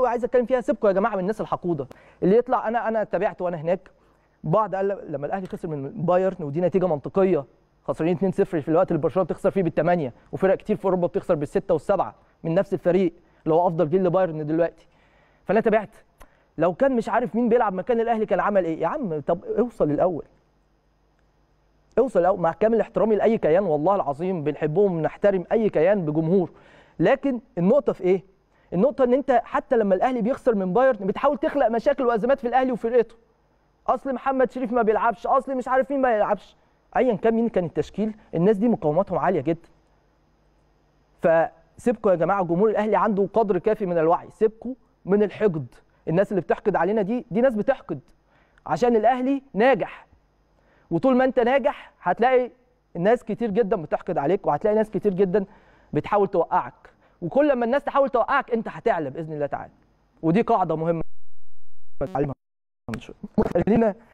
عايز اتكلم فيها سيبكم يا جماعه من الناس الحقوده اللي يطلع انا انا تابعت وانا هناك بعض قال لما الاهلي خسر من بايرن ودي نتيجه منطقيه خسرانين 2-0 في الوقت اللي برشلونه بتخسر فيه بالثمانيه وفرق كتير في اوروبا بتخسر بالسته والسبعه من نفس الفريق اللي هو افضل جيل لبايرن دلوقتي فانا تابعت لو كان مش عارف مين بيلعب مكان الاهلي كان عمل ايه يا عم طب اوصل الاول اوصل الاول مع كامل احترامي لاي كيان والله العظيم بنحبهم نحترم اي كيان بجمهور لكن النقطه في ايه النقطه ان انت حتى لما الاهلي بيخسر من بايرن بتحاول تخلق مشاكل وازمات في الاهلي وفرقته اصل محمد شريف ما بيلعبش اصل مش عارف مين ما يلعبش ايا كان مين كان التشكيل الناس دي مقاوماتهم عاليه جدا فسيبكم يا جماعه جمهور الاهلي عنده قدر كافي من الوعي سيبكم من الحقد الناس اللي بتحقد علينا دي دي ناس بتحقد عشان الاهلي ناجح وطول ما انت ناجح هتلاقي ناس كتير جدا بتحقد عليك وهتلاقي ناس كتير جدا بتحاول توقعك وكل ما الناس تحاول توقعك انت هتعلى باذن الله تعالى ودي قاعده مهمه نتعلمها خلينا